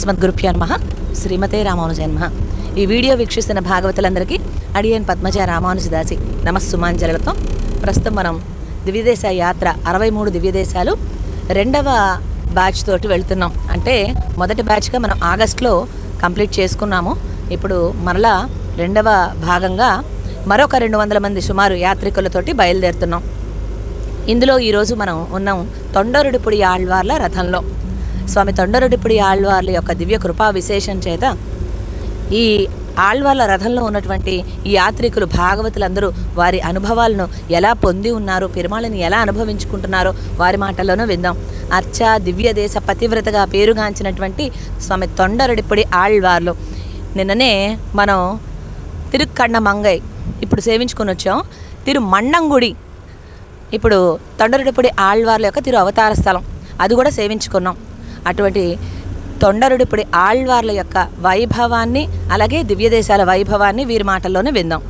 అస్మద్గురుభ్యో నమ శ్రీమతే రామానుజ నమ ఈ వీడియో వీక్షిస్తున్న భాగవతులందరికీ అడియన్ పద్మజ రామానుజదాసి నమస్సుమాంజలతో ప్రస్తుతం మనం దివ్యదేశ యాత్ర అరవై మూడు దివ్యదేశాలు రెండవ బ్యాచ్ తోటి వెళ్తున్నాం అంటే మొదటి బ్యాచ్గా మనం ఆగస్ట్లో కంప్లీట్ చేసుకున్నాము ఇప్పుడు మరలా రెండవ భాగంగా మరొక రెండు వందల మంది సుమారు యాత్రికులతోటి బయలుదేరుతున్నాం ఇందులో ఈరోజు మనం ఉన్నాం తొండరుడిపుడి ఆళ్వార్ల రథంలో స్వామి తొండరుడిపుడి ఆళ్వార్ల యొక్క దివ్య కృపా విశేషం చేత ఈ ఆళ్వార్ల రథంలో ఉన్నటువంటి ఈ యాత్రికులు భాగవతులందరూ వారి అనుభవాలను ఎలా పొంది ఉన్నారు పెరుమాళని ఎలా అనుభవించుకుంటున్నారో వారి మాటల్లోనూ విందాం అర్చ దివ్య దేశ పతివ్రతగా పేరుగాంచినటువంటి స్వామి తొండరుడిపుడి ఆళ్వార్లు నిన్ననే మనం తిరుక్కಣ್ణ మంగై ఇప్పుడు సేవించుకొని వచ్చాం తిరు మన్నంగుడి ఇప్పుడు తొండరుడిపుడి ఆళ్వార్ల యొక్క తిరు అవతార స్థలం అది కూడా సేవించుకున్నాం అటువంటి తొండరుడిపుడి ఆళ్వార్ల యొక్క వైభవాన్ని అలాగే దివ్యదేశాల వైభవాన్ని వీరి మాటల్లోనే విందాం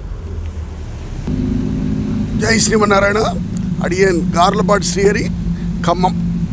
జై శ్రీమన్నారాయణ అడియన్ గార్లపాటి శ్రీహరి ఖమ్మం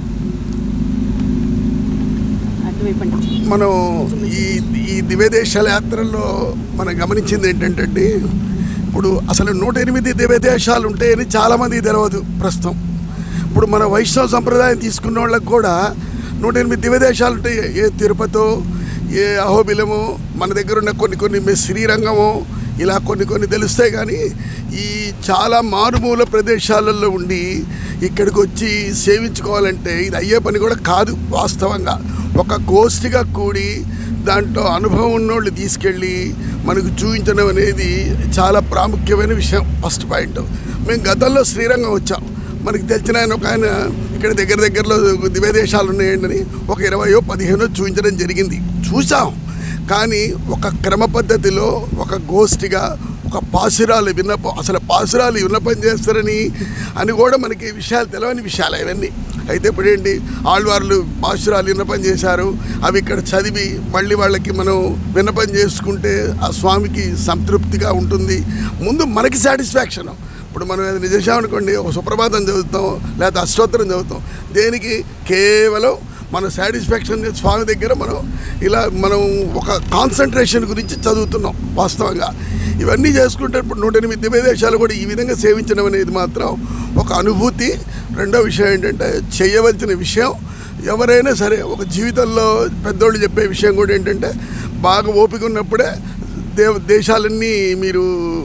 మనం ఈ ఈ దివ్యదేశాల యాత్రల్లో మనం గమనించింది ఏంటంటే ఇప్పుడు అసలు నూట ఎనిమిది దివ్యదేశాలు ఉంటాయని చాలామంది తెలియదు ప్రస్తుతం ఇప్పుడు మన వైష్ణవ సంప్రదాయం తీసుకున్న వాళ్ళకి కూడా నూట ఎనిమిది దివ్యదేశాలు ఉంటాయి ఏ తిరుపతో ఏ అహోబిలము మన దగ్గర ఉన్న కొన్ని కొన్ని మె- శ్రీరంగము ఇలా కొన్ని కొన్ని తెలుస్తాయి కానీ ఈ చాలా మారుమూల ప్రదేశాలలో ఉండి ఇక్కడికి వచ్చి సేవించుకోవాలంటే ఇది అయ్యే పని కూడా కాదు వాస్తవంగా ఒక గోష్ఠిగా కూడి దాంట్లో అనుభవం ఉన్నోళ్ళు తీసుకెళ్ళి మనకు చూపించడం అనేది చాలా ప్రాముఖ్యమైన విషయం ఫస్ట్ పాయింట్ మేము గతంలో శ్రీరంగం వచ్చాం మనకి తెలిసిన ఆయన ఒక ఆయన ఇక్కడ దగ్గర దగ్గరలో దివ్యదేశాలు ఉన్నాయండి ఒక ఇరవయో పదిహేనో చూపించడం జరిగింది చూసాం కానీ ఒక క్రమ పద్ధతిలో ఒక గోష్ఠిగా ఒక పాసురాలు విన్నపం అసలు పాసురాలు విన్నపం చేస్తారని అని కూడా మనకి విషయాలు తెలియని విషయాలు ఇవన్నీ అయితే ఇప్పుడు ఏంటి ఆళ్వార్లు పాసురాలు విన్నపం చేశారు అవి ఇక్కడ చదివి మళ్ళీ వాళ్ళకి మనం విన్నపం చేసుకుంటే ఆ స్వామికి సంతృప్తిగా ఉంటుంది ముందు మనకి సాటిస్ఫాక్షన్ ఇప్పుడు మనం ఏదైనా చేసామనుకోండి ఒక సుప్రభాతం చదువుతాం లేకపోతే అష్టోత్తరం చదువుతాం దేనికి కేవలం మన సాటిస్ఫాక్షన్ స్వామి దగ్గర మనం ఇలా మనం ఒక కాన్సన్ట్రేషన్ గురించి చదువుతున్నాం వాస్తవంగా ఇవన్నీ చేసుకుంటే ఇప్పుడు నూట ఎనిమిది దివ్యదేశాలు కూడా ఈ విధంగా సేవించడం అనేది మాత్రం ఒక అనుభూతి రెండో విషయం ఏంటంటే చేయవలసిన విషయం ఎవరైనా సరే ఒక జీవితంలో పెద్దోళ్ళు చెప్పే విషయం కూడా ఏంటంటే బాగా ఓపిక ఉన్నప్పుడే దేవ దేశాలన్నీ మీరు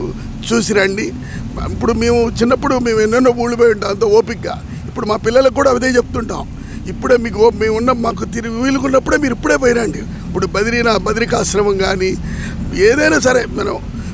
చూసి రండి ఇప్పుడు మేము చిన్నప్పుడు మేము ఎన్నెన్నో ఊళ్ళు పోయి ఉంటాం అంత ఓపికగా ఇప్పుడు మా పిల్లలకు కూడా అదే చెప్తుంటాం ఇప్పుడే మీకు ఓ- మేము ఉన్న మాకు తిరిగి వీలుకున్నప్పుడే మీరు ఇప్పుడే పోయిరండి ఇప్పుడు బదిరీనా బదిరికాశ్రమం కానీ ఏదైనా సరే మనం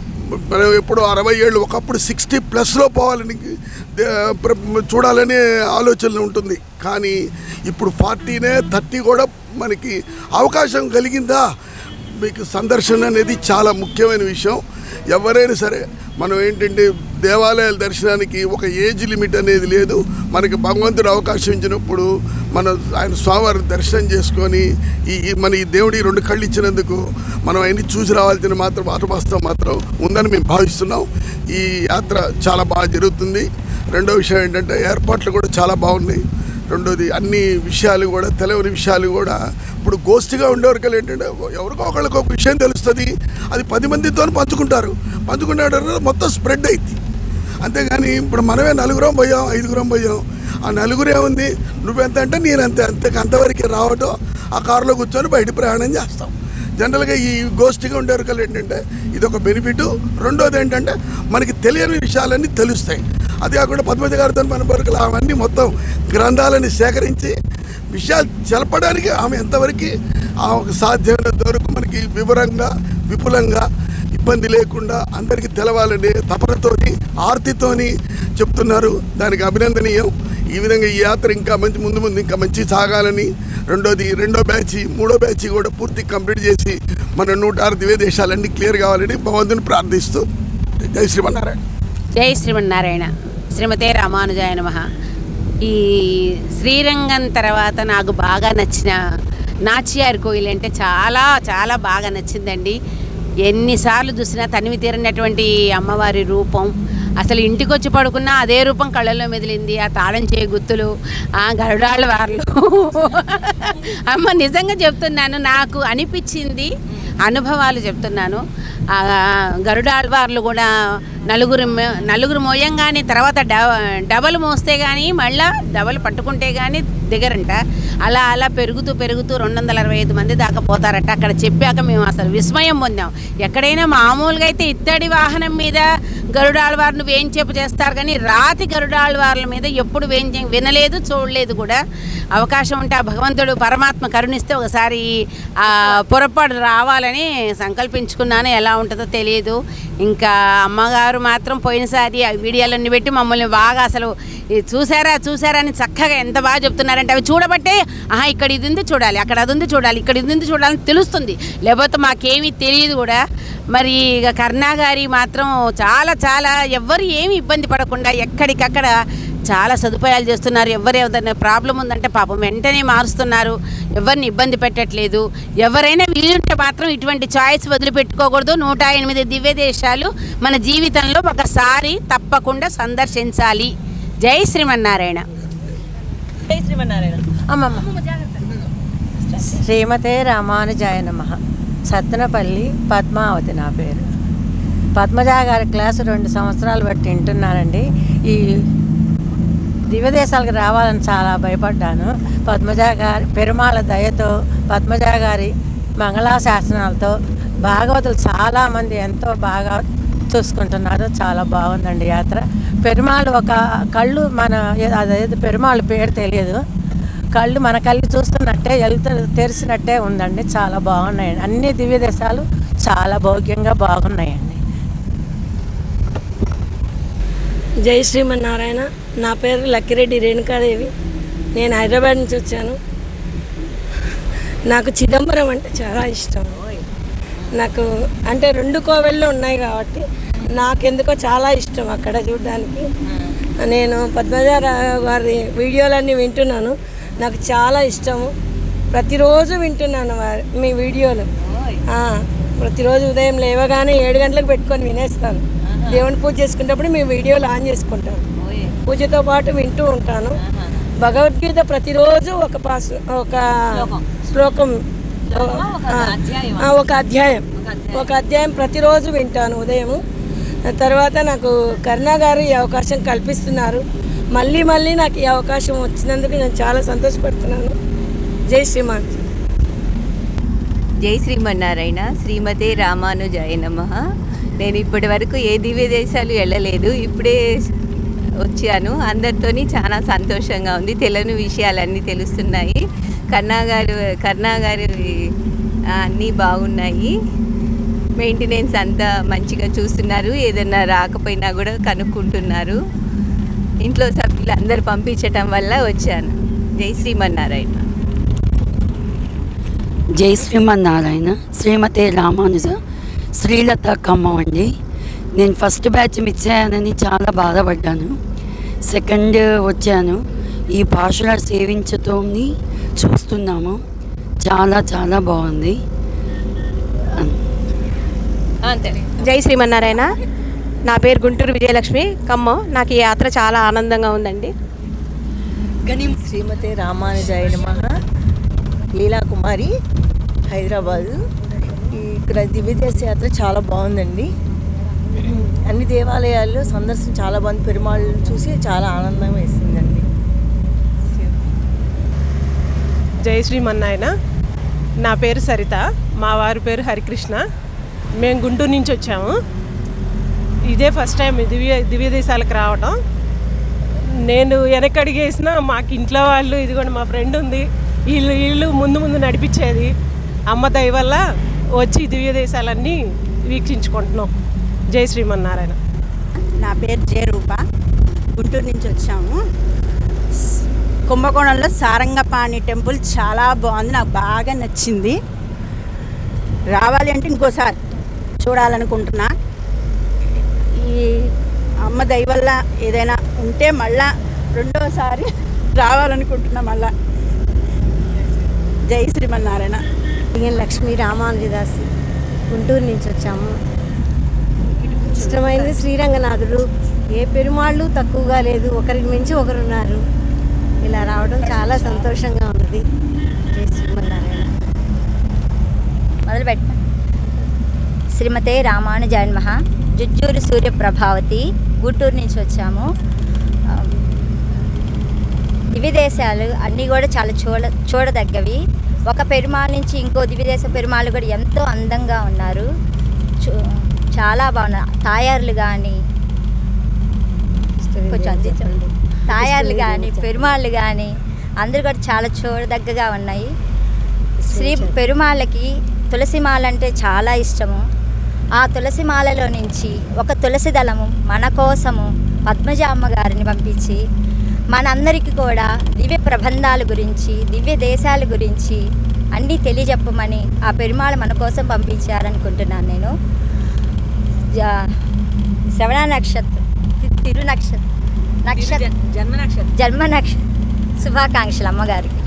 మనం ఎప్పుడు అరవై ఏళ్ళు ఒకప్పుడు సిక్స్టీ ప్లస్లో పోవాలని దే- ప్ర- చూడాలనే ఆలోచన ఉంటుంది కానీ ఇప్పుడు ఫార్టీనే థర్టీ కూడా మనకి అవకాశం కలిగిందా మీకు సందర్శన అనేది చాలా ముఖ్యమైన విషయం ఎవరైనా సరే మనం ఏంటంటే దేవాలయాల దర్శనానికి ఒక ఏజ్ లిమిట్ అనేది లేదు మనకి భగవంతుడు అవకాశం ఇచ్చినప్పుడు మన ఆయన స్వామివారి దర్శనం చేసుకొని ఈ ఈ మన ఈ దేవుడి రెండు కళ్ళు ఇచ్చినందుకు మనం అన్ని చూసి రావాల్సిన మాత్రం ఆటవాస్తవం మాత్రం ఉందని మేము భావిస్తున్నాం ఈ యాత్ర చాలా బాగా జరుగుతుంది రెండో విషయం ఏంటంటే ఏర్పాట్లు కూడా చాలా బాగున్నాయి రెండోది అన్ని విషయాలు కూడా తెలియని విషయాలు కూడా ఇప్పుడు గోష్ఠిగా ఉండేవరకు ఏంటంటే ఎవరికో ఒకళ్ళకి ఒక విషయం తెలుస్తుంది అది పది మందితో పంచుకుంటారు పంచుకుంటారు మొత్తం స్ప్రెడ్ అయింది అంతేగాని ఇప్పుడు మనమే నలుగురం పోయాం ఐదుగురం పోయాం ఆ నలుగురు ఏముంది నువ్వెంత అంటే నేను అంతే అంతే అంతవరకు రావటం ఆ కారులో కూర్చొని బయట ప్రయాణం చేస్తాం జనరల్గా ఈ గోష్ఠిగా ఉండేవరకు ఏంటంటే ఇది ఒక బెనిఫిట్ రెండోది ఏంటంటే మనకి తెలియని విషయాలన్నీ తెలుస్తాయి అది కాకుండా పద్మజ గారితో మన వరకు అవన్నీ మొత్తం గ్రంథాలని సేకరించి విషయాలు తెలపడానికి ఆమె ఎంతవరకు ఆమెకు సాధ్యమైనంత వరకు మనకి వివరంగా విపులంగా ఇబ్బంది లేకుండా అందరికీ తెలవాలని తపనతోని ఆర్తితోని చెప్తున్నారు దానికి అభినందనీయం ఈ విధంగా ఈ యాత్ర ఇంకా మంచి ముందు ముందు ఇంకా మంచి సాగాలని రెండోది రెండో బ్యాచ్ మూడో బ్యాచ్ కూడా పూర్తి కంప్లీట్ చేసి మన నూట ఆరు దివ్య దేశాలన్నీ క్లియర్ కావాలని భగవంతుని ప్రార్థిస్తూ జై శ్రీమన్నారాయణ జై శ్రీమన్నారాయణ శ్రీమతే రామానుజాయ నమ ఈ శ్రీరంగం తర్వాత నాకు బాగా నచ్చిన నాచియార్ కోయిల్ అంటే చాలా చాలా బాగా నచ్చిందండి ఎన్నిసార్లు చూసినా తనివి తీరనటువంటి అమ్మవారి రూపం అసలు ఇంటికి వచ్చి పడుకున్నా అదే రూపం కళ్ళల్లో మెదిలింది ఆ తాళం చేయ గుత్తులు ఆ గరుడాళ్ళ వార్లు అమ్మ నిజంగా చెప్తున్నాను నాకు అనిపించింది అనుభవాలు చెప్తున్నాను ఆ గరుడాళ్వార్లు కూడా నలుగురు మ- నలుగురు మోయంగానే తర్వాత డ- డబల్ మోస్తే కానీ మళ్ళా డబల్ పట్టుకుంటే కానీ దిగరంట అలా అలా పెరుగుతూ పెరుగుతూ రెండు వందల అరవై ఐదు మంది దాకా పోతారట అక్కడ చెప్పాక మేము అసలు విస్మయం పొందాం ఎక్కడైనా మామూలుగా అయితే ఇత్తడి వాహనం మీద గరుడాళ్వారు వేం చెప్పు చేస్తారు కానీ రాతి గరుడాళ్వార్ల మీద ఎప్పుడు వేం వినలేదు చూడలేదు కూడా అవకాశం ఉంటే ఆ భగవంతుడు పరమాత్మ కరుణిస్తే ఒకసారి ఆ పొరపాటు రావాలని సంకల్పించుకున్నాను ఎలా ఉంటుందో తెలియదు ఇంకా అమ్మగారు మాత్రం పోయినసారి ఆ వీడియోలన్నీ పెట్టి మమ్మల్ని బాగా అసలు ఇది చూసారా చూసారా అని చక్కగా ఎంత బాగా చెప్తున్నారంటే అవి చూడబట్టే ఆహా ఇక్కడ ఇది ఉంది చూడాలి అక్కడ అది ఉంది చూడాలి ఇక్కడ ఇది ఉంది చూడాలని తెలుస్తుంది లేకపోతే మాకేమీ తెలియదు కూడా మరి ఇక కర్ణా గారి మాత్రం చాలా చాలా ఎవ్వరు ఏమి ఇబ్బంది పడకుండా ఎక్కడికక్కడ చాలా సదుపాయాలు చేస్తున్నారు ఎవరు ఏదైనా ప్రాబ్లం ఉందంటే పాపం వెంటనే మారుస్తున్నారు ఎవరిని ఇబ్బంది పెట్టట్లేదు ఎవరైనా వీలుంటే మాత్రం ఇటువంటి చాయిస్ వదిలిపెట్టుకోకూడదు నూట ఎనిమిది దివ్య దేశాలు మన జీవితంలో ఒకసారి తప్పకుండా సందర్శించాలి జై శ్రీమన్నారాయణ జై శ్రీమన్నారాయణ అమ్మమ్మ శ్రీమతే రామానుజాయ నమ సత్తనపల్లి పద్మావతి నా పేరు పద్మజా గారి క్లాసు రెండు సంవత్సరాలు బట్టి వింటున్నానండి ఈ దివ్యదేశాలకు రావాలని చాలా భయపడ్డాను పద్మజా గారి పెరుమాళ దయతో పద్మజా గారి మంగళాశాసనాలతో భాగవతులు చాలామంది ఎంతో బాగా చూసుకుంటున్నారు చాలా బాగుందండి యాత్ర పెరుమాళ్ ఒక కళ్ళు మన అదేదో పెరుమాళ్ పేరు తెలియదు కళ్ళు మన కళ్ళు చూస్తున్నట్టే వెళ్తూ తెరిచినట్టే ఉందండి చాలా బాగున్నాయండి అన్ని దివ్య దేశాలు చాలా భోగ్యంగా బాగున్నాయండి జై శ్రీమన్నారాయణ నా పేరు లక్కిరెడ్డి రేణుకాదేవి నేను హైదరాబాద్ నుంచి వచ్చాను నాకు చిదంబరం అంటే చాలా ఇష్టం నాకు అంటే రెండు కోవెళ్ళు ఉన్నాయి కాబట్టి నాకెందుకో చాలా ఇష్టం అక్కడ చూడడానికి నేను పద్మజారావు గారి వీడియోలన్నీ వింటున్నాను నాకు చాలా ఇష్టము ప్రతిరోజు వింటున్నాను వారి మీ వీడియోలు ఆ, ప్రతిరోజు ఉదయం లేవగానే ఏడు గంటలకు పెట్టుకొని వినేస్తాను దేవుని పూజ చేసుకునేటప్పుడు మీ వీడియోలు ఆన్ చేసుకుంటాను పూజతో పాటు వింటూ ఉంటాను భగవద్గీత ప్రతిరోజు ఒక పాస్ ఒక శ్లోకం ఆ, ఆ, ఒక అధ్యాయం ఒక అధ్యాయం ప్రతిరోజు వింటాను ఉదయము తర్వాత నాకు కరుణా గారు ఈ అవకాశం కల్పిస్తున్నారు మళ్ళీ మళ్ళీ నాకు ఈ అవకాశం వచ్చినందుకు నేను చాలా సంతోషపడుతున్నాను జై శ్రీమాన్ జై శ్రీమన్నారాయణ శ్రీమతే రామానుజాయ నమ నేను ఇప్పటి వరకు ఏ దివ్య దేశాలు వెళ్ళలేదు ఇప్పుడే వచ్చాను అందరితోని చాలా సంతోషంగా ఉంది తెలియని విషయాలన్నీ తెలుస్తున్నాయి కన్నా గారు కన్నా గారి ఆ, అన్నీ బాగున్నాయి మెయింటెనెన్స్ అంతా మంచిగా చూస్తున్నారు ఏదైనా రాకపోయినా కూడా కనుక్కుంటున్నారు ఇంట్లో సభ్యులు అందరు పంపించటం వల్ల వచ్చాను జై శ్రీమన్నారాయణ జై శ్రీమన్నారాయణ శ్రీమతి రామానుజ శ్రీలత ఖమ్మం అండి నేను ఫస్ట్ బ్యాచ్ మిస్ అయ్యానని చాలా బాధపడ్డాను సెకండ్ వచ్చాను ఈ భాషల సేవించుతోని చూస్తున్నాము చాలా చాలా బాగుంది అంతే జై శ్రీమన్నారాయణ నా పేరు గుంటూరు విజయలక్ష్మి ఖమ్మం నాకు ఈ యాత్ర చాలా ఆనందంగా ఉందండి శ్రీమతి రామానుజాయ నమ లీలాకుమారి హైదరాబాదు ఈ ఇక్కడ దివ్యదేశ యాత్ర చాలా బాగుందండి అన్ని దేవాలయాల్లో సందర్శన చాలా బాగుంది పెరుమాళ్ళు చూసి చాలా ఆనందం వేసిందండి జై శ్రీమన్నాయన నా పేరు సరిత మా వారి పేరు హరికృష్ణ మేము గుంటూరు నుంచి వచ్చాము ఇదే ఫస్ట్ టైం దివ్య దివ్య దేశాలకు రావటం నేను వెనక్కి అడిగేసిన మాకు ఇంట్లో వాళ్ళు ఇదిగోండి మా ఫ్రెండ్ ఉంది వీళ్ళు వీళ్ళు ముందు ముందు నడిపించేది అమ్మ దయ వల్ల వచ్చి దివ్య దేశాలన్నీ వీక్షించుకుంటున్నాం జై శ్రీమన్నారాయణ నా పేరు జే రూప గుంటూరు నుంచి వచ్చాము స్- కుంభకోణంలో సారంగపాణి టెంపుల్ చాలా బాగుంది నాకు బాగా నచ్చింది రావాలి అంటే ఇంకోసారి చూడాలనుకుంటున్నా ఈ అమ్మ దయ వల్ల ఏదైనా ఉంటే మళ్ళా రెండోసారి రావాలనుకుంటున్నా మళ్ళా జై శ్రీమన్నారాయణ లక్ష్మీ రామానుజదాసి గుంటూరు నుంచి వచ్చాము ఇష్టమైనది శ్రీరంగనాథుడు ఏ పెరుమాళ్ళు తక్కువగా లేదు ఒకరికి మించి ఒకరు ఉన్నారు ఇలా రావడం చాలా సంతోషంగా ఉన్నది జై శ్రీమన్నారాయణ మొదలుపెట్ట శ్రీమతే రామానుజన్మహ జుజ్జూరు సూర్య ప్రభావతి గుంటూరు నుంచి వచ్చాము ఆ, దివ్యదేశాలు అన్నీ కూడా చాలా చూడ చూడదగ్గవి ఒక పెరుమాళ నుంచి ఇంకో దివ్యదేశ పెరుమాళ్ళు కూడా ఎంతో అందంగా ఉన్నారు చూ- చాలా బాగున్నారు తాయారులు కానీ కొంచెం అందించండి తాయారులు కానీ పెరుమాళ్ళు కానీ అందరూ కూడా చాలా చూడదగ్గగా ఉన్నాయి శ్రీ పెరుమాళ్ళకి తులసిమాల అంటే చాలా ఇష్టము ఆ తులసిమాలలో నుంచి ఒక తులసి దళము మన కోసము పద్మజామ్మ గారిని పంపించి మనందరికీ కూడా దివ్య ప్రబంధాల గురించి దివ్య దేశాల గురించి అన్నీ తెలియజెప్పమని ఆ పెరుమాళ మన కోసం పంపించారనుకుంటున్నాను నేను జ- శ్రవణ నక్షత్రం తి- తిరు నక్షత్రం నక్షత్రం జన్మ నక్షత్రం జన్మ నక్షత్రం శుభాకాంక్షలు అమ్మగారికి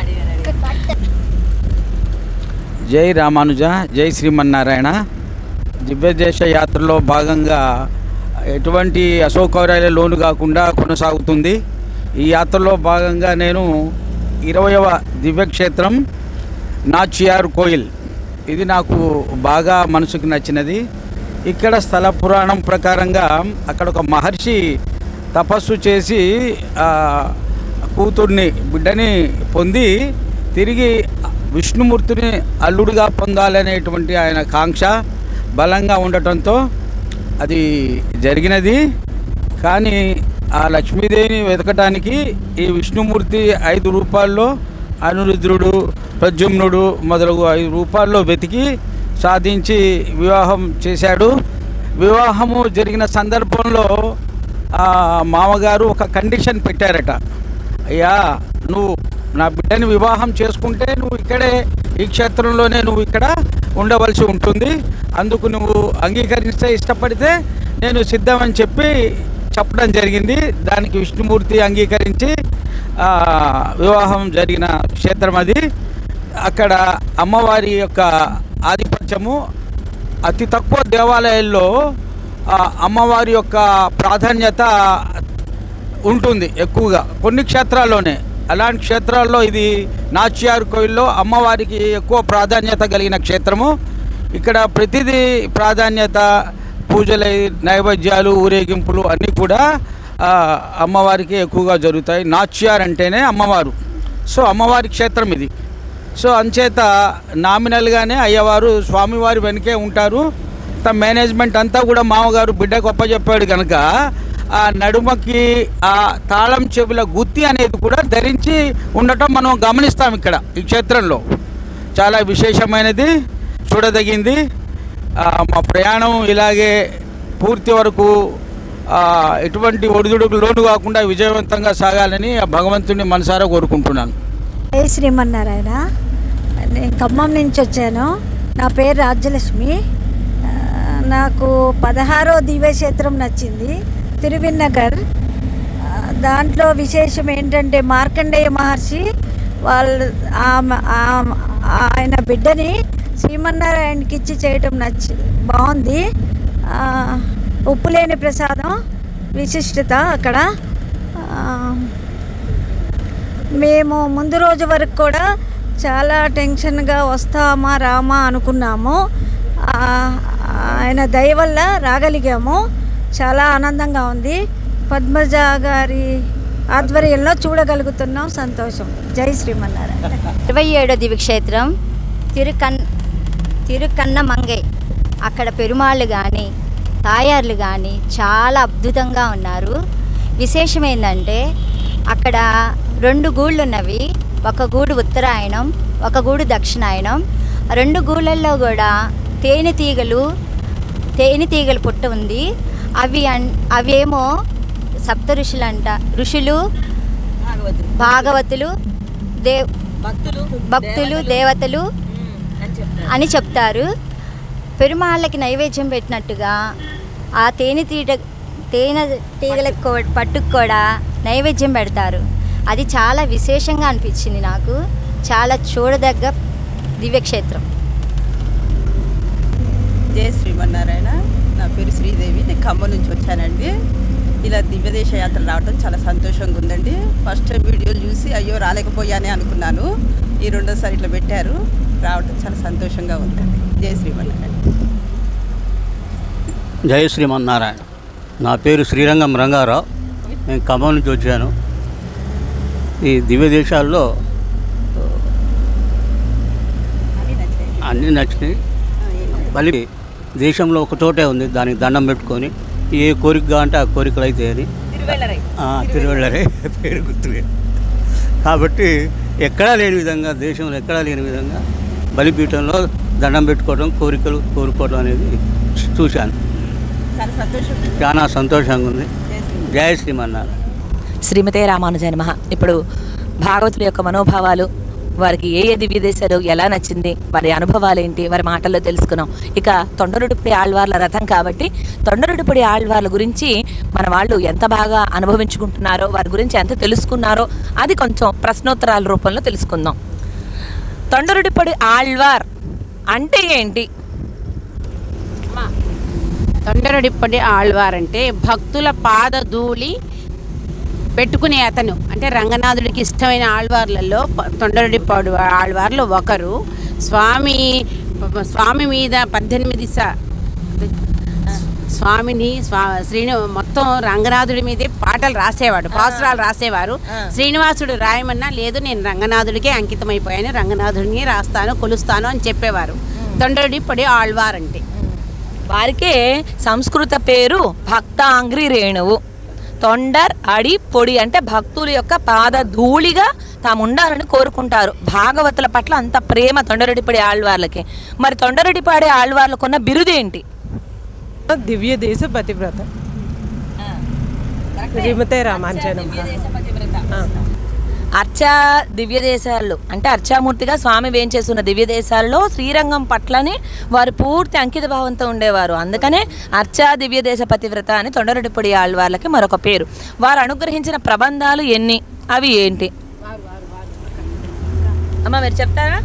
జై రామానుజ జై శ్రీమన్నారాయణ దివ్యదేశ యాత్రలో భాగంగా ఎటువంటి అసౌకర్యాల లోను కాకుండా కొనసాగుతుంది ఈ యాత్రలో భాగంగా నేను ఇరవయవ దివ్యక్షేత్రం నాచియార్ కోయిల్ ఇది నాకు బాగా మనసుకు నచ్చినది ఇక్కడ స్థల పురాణం ప్రకారంగా అక్కడ ఒక మహర్షి తపస్సు చేసి ఆ, కూతుర్ని బిడ్డని పొంది తిరిగి విష్ణుమూర్తిని అల్లుడిగా పొందాలనేటువంటి ఆయన కాంక్ష బలంగా ఉండటంతో అది జరిగినది కానీ ఆ లక్ష్మీదేవిని వెతకటానికి ఈ విష్ణుమూర్తి ఐదు రూపాల్లో అనిరుద్రుడు ప్రద్యుమ్నుడు మొదలగు ఐదు రూపాల్లో వెతికి సాధించి వివాహం చేశాడు వివాహము జరిగిన సందర్భంలో ఆ మామగారు ఒక కండిషన్ పెట్టారట అయ్యా నువ్వు నా బిడ్డని వివాహం చేసుకుంటే నువ్వు ఇక్కడే ఈ క్షేత్రంలోనే నువ్వు ఇక్కడ ఉండవలసి ఉంటుంది అందుకు నువ్వు అంగీకరిస్తే ఇష్టపడితే నేను సిద్ధమని చెప్పి చెప్పడం జరిగింది దానికి విష్ణుమూర్తి అంగీకరించి ఆ, వివాహం జరిగిన క్షేత్రం అది అక్కడ అమ్మవారి యొక్క ఆధిపత్యము అతి తక్కువ దేవాలయాల్లో ఆ, అమ్మవారి యొక్క ప్రాధాన్యత ఉంటుంది ఎక్కువగా కొన్ని క్షేత్రాల్లోనే అలాంటి క్షేత్రాల్లో ఇది నాచ్యార్ కోయిల్లో అమ్మవారికి ఎక్కువ ప్రాధాన్యత కలిగిన క్షేత్రము ఇక్కడ ప్రతిదీ ప్రాధాన్యత పూజలు నైవేద్యాలు ఊరేగింపులు అన్నీ కూడా ఆ, అమ్మవారికి ఎక్కువగా జరుగుతాయి నాచ్యార్ అంటేనే అమ్మవారు సో అమ్మవారి క్షేత్రం ఇది సో అంచేత నామినల్గానే అయ్యవారు స్వామివారి వెనుకే ఉంటారు తమ మేనేజ్మెంట్ అంతా కూడా మామగారు బిడ్డ గొప్ప చెప్పాడు కనుక ఆ నడుమకి ఆ తాళం చెవుల గుత్తి అనేది కూడా ధరించి ఉండటం మనం గమనిస్తాం ఇక్కడ ఈ క్షేత్రంలో చాలా విశేషమైనది చూడదగింది ఆ, మా ప్రయాణం ఇలాగే పూర్తి వరకు ఆ, ఎటువంటి ఒడిదుడుకు లోను కాకుండా విజయవంతంగా సాగాలని ఆ భగవంతుని మనసారా కోరుకుంటున్నాను జై శ్రీమన్నారాయణ నేను ఖమ్మం నుంచి వచ్చాను నా పేరు రాజ్యలక్ష్మి ఆ, నాకు పదహారో దివ్యక్షేత్రం నచ్చింది తిరువిన్నగర్ ఆ, దాంట్లో విశేషం ఏంటంటే మార్కండేయ మహర్షి వాళ్ళు ఆమె- ఆమె- ఆయన బిడ్డని శ్రీమన్నారాయణకి ఇచ్చి చేయటం నచ్చి బాగుంది ఆ, ఉప్పు లేని ప్రసాదం విశిష్టత అక్కడ ఆ, మేము ముందు రోజు వరకు కూడా చాలా టెన్షన్గా వస్తామా రామా అనుకున్నాము ఆ, ఆయన దయ వల్ల రాగలిగాము చాలా ఆనందంగా ఉంది పద్మజ గారి ఆధ్వర్యంలో చూడగలుగుతున్నాం సంతోషం జై శ్రీమన్నారాయణ ఇరవై ఏడో దివ్యక్షేత్రం తిరుకన్ తిరుకన్న మంగై అక్కడ పెరుమాళ్ళు కానీ తాయార్లు కానీ చాలా అద్భుతంగా ఉన్నారు విశేషం ఏంటంటే అక్కడ రెండు గూళ్ళు ఉన్నవి ఒక గూడు ఉత్తరాయణం ఒక గూడు దక్షిణాయనం ఆ రెండు గూళ్ళల్లో కూడా తేనెటీగలు తేనెటీగల పుట్ట ఉంది అవి అన్ అవేమో సప్త ఋషులంట ఋషులు భాగవతులు దేవ్ భక్తులు భక్తులు దేవతలు అని చెప్తారు పెరుమాళ్ళకి నైవేద్యం పెట్టినట్టుగా ఆ తేనె తీట తేనె తీగలకు కూ- పట్టుకు కూడా నైవేద్యం పెడతారు అది చాలా విశేషంగా అనిపించింది నాకు చాలా చూడదగ్గ దివ్యక్షేత్రం జయ శ్రీమన్నారాయణ నా పేరు శ్రీదేవి నేను ఖమ్మం నుంచి వచ్చానండి ఇలా దివ్యదేశ యాత్ర రావడం చాలా సంతోషంగా ఉందండి ఫస్ట్ టైం వీడియోలు చూసి అయ్యో రాలేకపోయానే అనుకున్నాను ఈ రెండోసారి ఇట్లా పెట్టారు రావడం చాలా సంతోషంగా ఉందండి జై శ్రీమన్నారాయణ జయ శ్రీమన్నారాయణ నా పేరు శ్రీరంగం రంగారావు నేను ఖమ్మం నుంచి వచ్చాను ఈ దివ్య దేశాల్లో అన్నీ నచ్చినాయి మళ్ళీ దేశంలో ఒక చోటే ఉంది దానికి దండం పెట్టుకొని ఏ కోరికగా అంటే ఆ కోరికలు అయితే అని ఆ, తిరువెళ్ళరే పేరు గుర్తులేదు కాబట్టి ఎక్కడా లేని విధంగా దేశంలో ఎక్కడా లేని విధంగా బలిపీఠంలో దండం పెట్టుకోవడం కోరికలు కోరుకోవడం అనేది చూశాను చాలా సంతోషంగా చాలా సంతోషంగా ఉంది జయ శ్రీమన్నారాయణ శ్రీమతే రామానుజాయ నమః ఇప్పుడు భాగవతుల యొక్క మనోభావాలు వారికి ఏ ఏ దివ్య దేశాలు ఎలా నచ్చింది వారి అనుభవాలు ఏంటి వారి మాటల్లో తెలుసుకున్నాం ఇక తొండరుడిపుడి ఆళ్వార్ల రథం కాబట్టి తొండరుడిపుడి ఆళ్వార్ల గురించి మన వాళ్ళు ఎంత బాగా అనుభవించుకుంటున్నారో వారి గురించి ఎంత తెలుసుకున్నారో అది కొంచెం ప్రశ్నోత్తరాల రూపంలో తెలుసుకుందాం తొండరుడిపడి ఆళ్వార్ అంటే ఏంటి తొండరడిప్పటి ఆళ్వారంటే భక్తుల పాదధూళి పెట్టుకునే అతను అంటే రంగనాథుడికి ఇష్టమైన ఆళ్వార్లలో ప- తొండరడిపాడు ఆళ్వార్లు ఒకరు స్వామి స్వామి మీద పద్దెనిమిది స స్వామిని స్వా శ్రీని మొత్తం రంగనాథుడి మీదే పాటలు రాసేవాడు పాసురాలు రాసేవారు శ్రీనివాసుడు రాయమన్నా లేదు నేను రంగనాథుడికే అంకితమైపోయాను రంగనాథుడిని రాస్తాను కొలుస్తాను అని చెప్పేవారు తొండరడిప్పటి ఆళ్వార్ అంటే వారికే సంస్కృత పేరు భక్తాంగ్రి రేణువు తొండర్ అడి పొడి అంటే భక్తుల యొక్క పాద ధూళిగా తాము ఉండాలని కోరుకుంటారు భాగవతుల పట్ల అంత ప్రేమ తొండరెడ్డిపడి ఆళ్వార్లకి మరి తొండరెడ్డిపాడే ఆళ్వార్లకున్న బిరుదేంటి దివ్య దేశ పతివ్రత శ్రీమతే రామాంజనం అర్చా దివ్య దేశాల్లో అంటే అర్చామూర్తిగా స్వామి వేంచేస్తున్న దివ్య దేశాల్లో శ్రీరంగం పట్లని వారు పూర్తి అంకిత భావంతో ఉండేవారు అందుకనే అర్చా దివ్య దేశ పతివ్రత అని తొండరెడ్డిపొడి ఆళ్వార్లకి మరొక పేరు వారు అనుగ్రహించిన ప్రబంధాలు ఎన్ని అవి ఏంటి అమ్మ మీరు చెప్తారా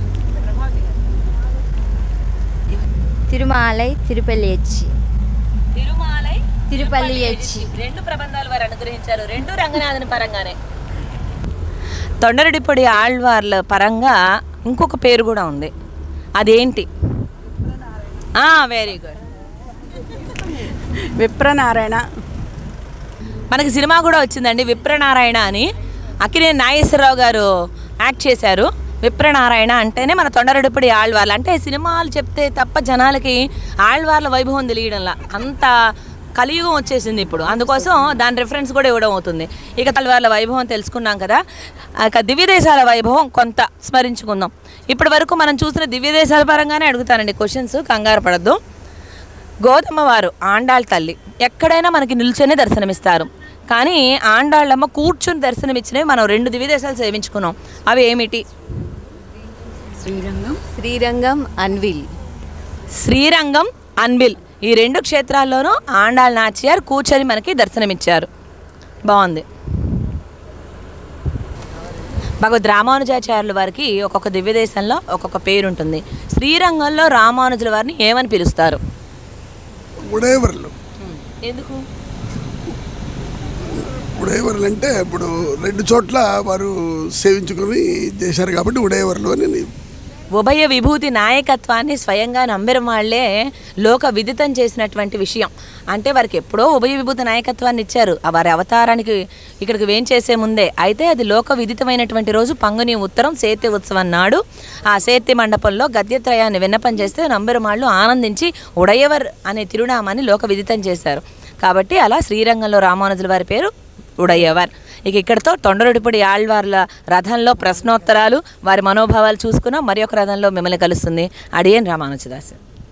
తిరుమాలై తిరుపల్లి ఎచ్చి తిరుమాలై తిరుపల్లి ఎచ్చి రెండు ప్రబంధాలు వారు అనుగ్రహించారు రెండు రంగనాథుని పరంగానే తొండరెడ్డిపొడి ఆళ్వార్ల పరంగా ఇంకొక పేరు కూడా ఉంది అదేంటి వెరీ గుడ్ విప్రనారాయణ మనకి సినిమా కూడా వచ్చిందండి విప్రనారాయణ అని అక్కినేని నాగేశ్వరరావు గారు యాక్ట్ చేశారు విప్రనారాయణ అంటేనే మన తొండరెడ్డిపడి ఆళ్వార్లు అంటే సినిమాలు చెప్తే తప్ప జనాలకి ఆళ్వార్ల వైభవం తెలియడంలా అంత కలియుగం వచ్చేసింది ఇప్పుడు అందుకోసం దాని రిఫరెన్స్ కూడా ఇవ్వడం అవుతుంది ఇక తల్వార్ల వైభవం తెలుసుకున్నాం కదా ఇక దివ్య దేశాల వైభవం కొంత స్మరించుకుందాం ఇప్పటి వరకు మనం చూసిన దివ్య దేశాల పరంగానే అడుగుతానండి క్వశ్చన్స్ కంగారు పడద్దు గోధుమ వారు ఆండాళ్ళ తల్లి ఎక్కడైనా మనకి నిల్చొని దర్శనమిస్తారు కానీ ఆండాళ్ళమ్మ కూర్చుని దర్శనమిచ్చినవి మనం రెండు దివ్యదేశాలు సేవించుకున్నాం అవి ఏమిటి శ్రీరంగం శ్రీరంగం అన్విల్ శ్రీరంగం అన్బిల్ ఈ రెండు క్షేత్రాల్లోనూ ఆండాళ్ నాచియార్ కూర్చొని మనకి దర్శనమిచ్చారు బాగుంది భగవద్ రామానుజాచార్యుల వారికి ఒక్కొక్క దివ్యదేశంలో ఒక్కొక్క పేరు ఉంటుంది శ్రీరంగంలో రామానుజుల వారిని ఏమని పిలుస్తారు ఉడేవర్లు ఎందుకు ఉడేవర్లు అంటే ఇప్పుడు రెండు చోట్ల వారు సేవించుకుని చేశారు కాబట్టి ఉడేవర్లు అని నేను ఉభయ విభూతి నాయకత్వాన్ని స్వయంగా నమ్మిన వాళ్ళే లోక విదితం చేసినటువంటి విషయం అంటే వారికి ఎప్పుడో ఉభయ విభూతి నాయకత్వాన్ని ఇచ్చారు ఆ వారి అవతారానికి ఇక్కడికి వేం చేసే ముందే అయితే అది లోక విదితమైనటువంటి రోజు పంగుని ఉత్తరం సేతి ఉత్సవం నాడు ఆ సేతి మండపంలో గద్యత్రయాన్ని విన్నపం చేస్తే నంబెరుమాళ్ళు ఆనందించి ఉడయవర్ అనే తిరునామాన్ని లోక విదితం చేశారు కాబట్టి అలా శ్రీరంగంలో రామానుజుల వారి పేరు ఉడయ్యవర్ ఇక ఇక్కడతో తొండరొడిపడి ఆళ్వార్ల రథంలో ప్రశ్నోత్తరాలు వారి మనోభావాలు చూసుకున్నాం మరి ఒక రథంలో మిమ్మల్ని కలుస్తుంది అడియన్ రామానుజదాస్